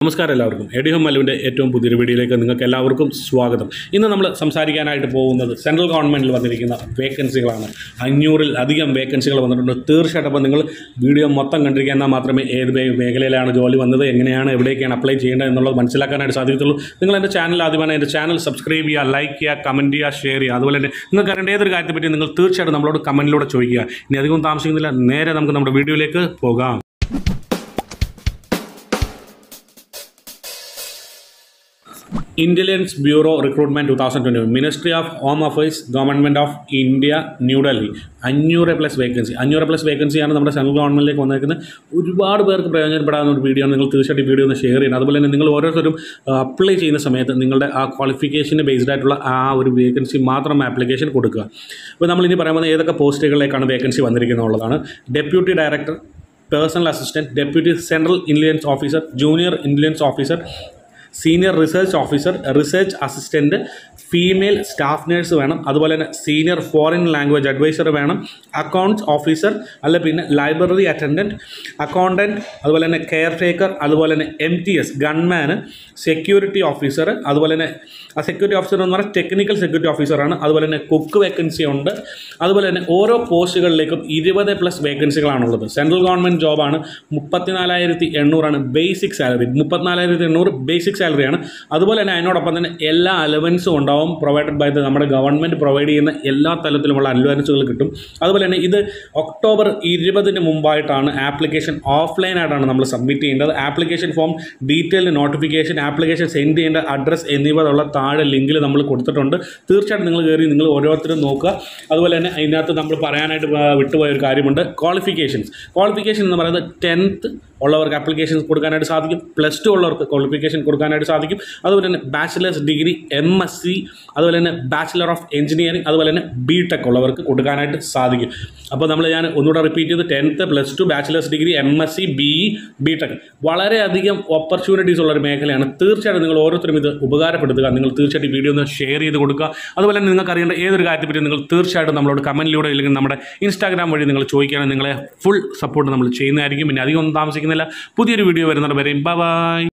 നമസ്കാരം എല്ലാവർക്കും AD home മലുവിൻ്റെ ഏറ്റവും പുതിയൊരു വീഡിയോയിലേക്ക് നിങ്ങൾക്ക് എല്ലാവർക്കും സ്വാഗതം ഇന്ന് നമ്മൾ സംസാരിക്കാനായിട്ട് പോകുന്നത് സെൻട്രൽ ഗവൺമെൻറ്റിൽ വന്നിരിക്കുന്ന വേക്കൻസികളാണ് അഞ്ഞൂറിൽ അധികം വേക്കൻസികൾ വന്നിട്ടുണ്ട് തീർച്ചയായിട്ടും അപ്പോൾ നിങ്ങൾ വീഡിയോ മൊത്തം കണ്ടിരിക്കുക എന്നാൽ മാത്രമേ ഏത് മേ- മേഖലയിലാണ് ജോലി വന്നത് എങ്ങനെയാണ് എവിടേക്കാണ് അപ്ലൈ ചെയ്യേണ്ടത് എന്നുള്ളത് മനസ്സിലാക്കാനായിട്ട് സാധിക്കത്തുള്ളൂ നിങ്ങൾ എൻ്റെ ചാനൽ ആദ്യമാണ് എൻ്റെ ചാനൽ സബ്സ്ക്രൈബ് ചെയ്യുക ലൈക്ക് ചെയ്യുക കമൻറ്റ് ചെയ്യുക ഷെയർ ചെയ്യുക അതുപോലെ തന്നെ നിങ്ങൾക്ക് അറിയേണ്ട ഏതൊരു കാര്യത്തെപ്പറ്റി നിങ്ങൾ തീർച്ചയായിട്ടും നമ്മളോട് കമൻറ്റിലൂടെ ചോദിക്കുക ഇനി അധികം താമസിക്കുന്നില്ല നേരെ നമുക്ക് നമ്മുടെ വീഡിയോയിലേക്ക് പോകാം intelligence bureau recruitment two thousand twenty ministry of home affairs government of India New Delhi അഞ്ഞൂറ് പ്ലസ് വേക്കൻസി അഞ്ഞൂറ് പ്ലസ് വേക്കൻസിയാണ് നമ്മുടെ സെൻട്രൽ ഗവൺമെൻറ്റിലേക്ക് വന്നേക്കുന്നത് ഒരുപാട് പേർക്ക് പ്രയോജനപ്പെടാവുന്ന ഒരു വീഡിയോ ആണ് നിങ്ങൾ തീർച്ചയായിട്ടും ഈ വീഡിയോ ഒന്ന് ഷെയർ ചെയ്യണം അതുപോലെ തന്നെ നിങ്ങൾ ഓരോരുത്തരും അപ്ലൈ ചെയ്യുന്ന സമയത്ത് നിങ്ങളുടെ ആ ക്വാളിഫിക്കേഷന് ബേസ്ഡ് ആയിട്ടുള്ള ആ ഒരു വേക്കൻസി മാത്രം ആപ്ലിക്കേഷൻ കൊടുക്കുക അപ്പോൾ നമ്മളിനി പറയാൻ പോകുന്ന ഏതൊക്കെ പോസ്റ്റുകളിലേക്കാണ് വേക്കൻസി വന്നിരിക്കുന്നുള്ളതാണ് deputy director personal assistant deputy central intelligence officer junior intelligence officer senior research officer research assistant female staff nurse വേണം അതുപോലെ തന്നെ സീനിയർ ഫോറിൻ ലാംഗ്വേജ് അഡ്വൈസർ വേണം അക്കൗണ്ട്സ് ഓഫീസർ അല്ല പിന്നെ ലൈബ്രറി അറ്റൻഡൻറ്റ് അക്കൗണ്ടൻറ്റ് അതുപോലെ തന്നെ കെയർ ടേക്കർ അതുപോലെ തന്നെ എം ടി എസ് ഗൺമാന് സെക്യൂരിറ്റി ഓഫീസർ അതുപോലെ തന്നെ ആ സെക്യൂരിറ്റി ഓഫീസർ എന്ന് പറഞ്ഞാൽ ടെക്നിക്കൽ സെക്യൂരിറ്റി ഓഫീസറാണ് അതുപോലെ തന്നെ കുക്ക് വേക്കൻസി ഉണ്ട് അതുപോലെ തന്നെ ഓരോ പോസ്റ്റുകളിലേക്കും ഇരുപത് പ്ലസ് വേക്കൻസികളാണുള്ളത് സെൻട്രൽ ഗവൺമെൻറ് ജോബാണ് മുപ്പത്തിനാലായിരത്തി എണ്ണൂറാണ് ബേസിക് സാലറി മുപ്പത്തിനാലായിരത്തി എണ്ണൂറ് ബേസിക് സാലറിയാണ് അതുപോലെ തന്നെ അതിനോടൊപ്പം തന്നെ എല്ലാ അലവൻസും ഉണ്ടാവും പ്രൊവൈഡഡ് ബൈ നമ്മുടെ ഗവൺമെൻറ് പ്രൊവൈഡ് ചെയ്യുന്ന എല്ലാ തലത്തിലുമുള്ള അലവൻസുകൾ കിട്ടും അതുപോലെ തന്നെ ഇത് ഒക്ടോബർ ഇരുപതിന് മുമ്പായിട്ടാണ് ആപ്ലിക്കേഷൻ ഓഫ്ലൈൻ ആയിട്ടാണ് നമ്മൾ സബ്മിറ്റ് ചെയ്യേണ്ടത് application form detailed notification application send ചെയ്യേണ്ട അഡ്രസ്സ് എന്നിവ ഉള്ള താഴെ ലിങ്കിൽ നമ്മൾ കൊടുത്തിട്ടുണ്ട് തീർച്ചയായിട്ടും നിങ്ങൾ കയറി നിങ്ങൾ ഓരോരുത്തരും നോക്കുക അതുപോലെ തന്നെ അതിനകത്ത് നമ്മൾ പറയാനായിട്ട് വ- വിട്ടുപോയ ഒരു കാര്യമുണ്ട് ക്വാളിഫിക്കേഷൻസ് ക്വാളിഫിക്കേഷൻ എന്ന് പറയുന്നത് ടെൻത്ത് ഉള്ളവർക്ക് ആപ്ലിക്കേഷൻസ് കൊടുക്കാനായിട്ട് സാധിക്കും പ്ലസ് ടു ഉള്ളവർക്ക് ക്വാളിഫിക്കേഷൻ കൊടുക്കാനായിട്ട് സാധിക്കും അതുപോലെ തന്നെ bachelors degree M S C അതുപോലെ തന്നെ ബാച്ചിലർ ഓഫ് എഞ്ചിനീയറിംഗ് അതുപോലെ തന്നെ ബി ടെക് ഉള്ളവർക്ക് കൊടുക്കാനായിട്ട് സാധിക്കും അപ്പോൾ നമ്മൾ ഞാൻ ഒന്നുകൂടെ റിപ്പീറ്റ് ചെയ്ത് tenth plus two bachelors degree M S C B E B tech വളരെയധികം ഓപ്പർച്യൂണിറ്റീസ് ഉള്ള ഒരു മേഖലയാണ് തീർച്ചയായിട്ടും നിങ്ങൾ ഓരോരുത്തരും ഇത് ഉപകാരപ്പെടുത്തുക നിങ്ങൾ തീർച്ചയായിട്ടും ഈ വീഡിയോ ഒന്ന് ഷെയർ ചെയ്ത് കൊടുക്കുക അതുപോലെ തന്നെ നിങ്ങൾക്ക് അറിയേണ്ട ഏതൊരു കാര്യത്തെപ്പറ്റി നിങ്ങൾ തീർച്ചയായിട്ടും നമ്മളോട് കമൻറ്റിലൂടെ അല്ലെങ്കിൽ നമ്മുടെ ഇൻസ്റ്റാഗ്രാം വഴി നിങ്ങൾ ചോദിക്കുകയാണെങ്കിൽ നിങ്ങളെ ഫുൾ സപ്പോർട്ട് നമ്മൾ ചെയ്യുന്നതായിരിക്കും പിന്നെ അധികം ഒന്നും താമസിക്കുന്നില്ല പുതിയൊരു വീഡിയോ വരുന്നത് വരെയും ബൈ